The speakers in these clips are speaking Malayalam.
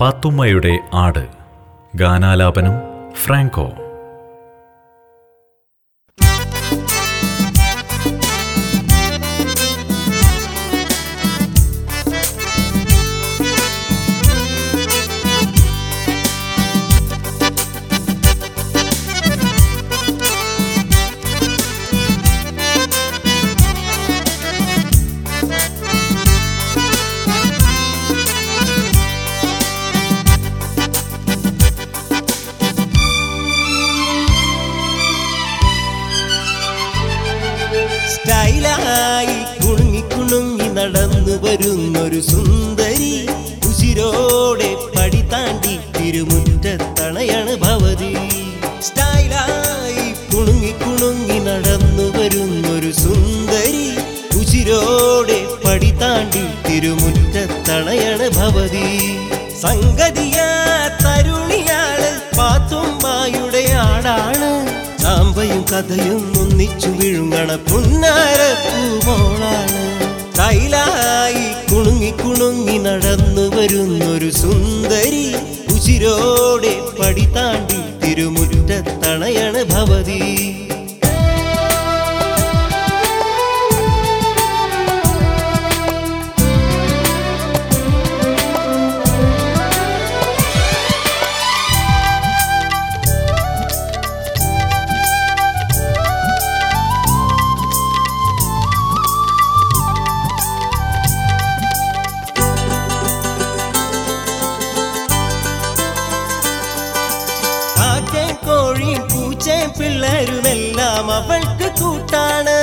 പാത്തുമ്മയുടെ ആട് ഗാനാലാപനം ഫ്രാങ്കോ സ്റ്റൈലായി കുണുങ്ങി കുണുങ്ങി നടന്നു വരുന്നൊരു സുന്ദരി ഉശിരോടെ പടി താണ്ടി തിരുമുറ്റത്തണയാണ് ഭവതി സ്റ്റൈലായി കുണുങ്ങി കുണുങ്ങി നടന്നു വരുന്നൊരു സുന്ദരി ഉശിരോടെ പടി താണ്ടി തിരുമുറ്റത്തണയാണ് ഭവതി സംഗതിയാ തരുണിയാള് പാത്തുമ്മായുടെ ആടാണ് ചാമ്പയും കഥയും ഒന്നിച്ചു വിഴുങ്ങണ പുന്നാരപ്പൂമോളാണ് തൈലായി കുണുങ്ങി കുണുങ്ങി നടന്നു വരുന്നൊരു സുന്ദരി ഉശിരോടെ പടി താണ്ടി തിരുമുറ്റത്തണയണ് ഭവതി കാക്കയും കോഴിയും പൂച്ചയും പിള്ളേരുമെല്ലാം അവൾക്ക് കൂട്ടാണ്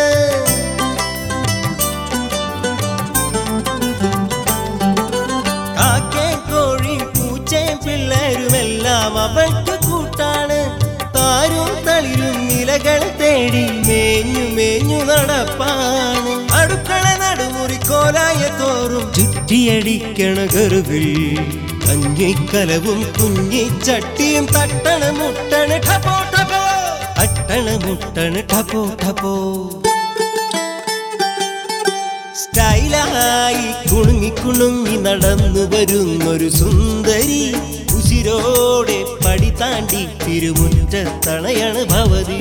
കാക്കയും കോഴിയും പൂച്ചയും പിള്ളേരുമെല്ലാം അവൾക്ക് കൂട്ടാണ് താരും തളിരും നിലകൾ തേടി മേഞ്ഞു മേഞ്ഞു നടപ്പാണ് അടുക്കള നടുമുറിക്കോലായ തോറും ചുറ്റിയടിക്കണ കരുവിൽ കഞ്ഞിക്കലവും കുഞ്ഞിച്ചട്ടിയും തട്ടണ മുട്ടണ ടപോ ടപോ തട്ടണ മുട്ടണ ടപോ ടപോ സ്റ്റൈലായി കുണുങ്ങി കുണുങ്ങി നടന്നു വരുന്നൊരു സുന്ദരി ഉശിരോടെ പടി താണ്ടി തിരുമുറ്റത്തണയാണ് ഭവതി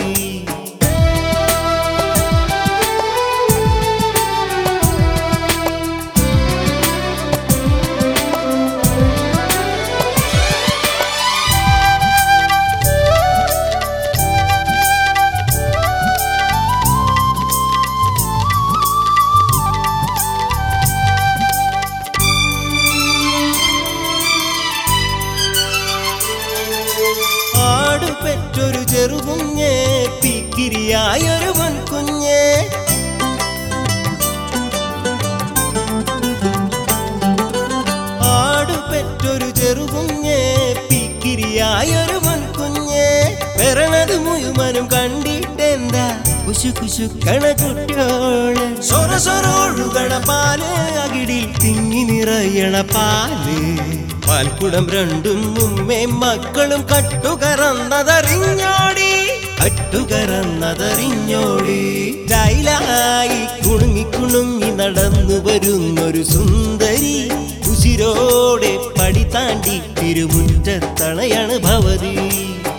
ആടു പെറ്റൊരു ചെറുകുഞ്ഞ് പിക്കിരിയായൊരു പൊൻകുഞ്ഞ് ആടു പെറ്റൊരു ചെറുകുഞ്ഞ് പിക്കിരിയായൊരു പൊൻകുഞ്ഞ് പിറണത് മുഴുവനും കണ്ടിട്ടെന്താ കുശു കുശുക്കണ കുട്ടിയോള് സൊറ സൊറ ഒഴുകണ പാല് അകിടിൽ തിങ്ങി നിറയണ പാല് പാൽക്കുടം രണ്ടും ഉമ്മേ മക്കളും കട്ടുകറന്നതറിഞ്ഞോടി കട്ടുകറന്നതറിഞ്ഞോടി ഡൈലായി കുണുങ്ങി കുണുങ്ങി നടന്നു വരുന്നൊരു സുന്ദരി ഉശിരോടെ പടി താണ്ടി തിരുമുറ്റത്തണയാണ് ഭവതി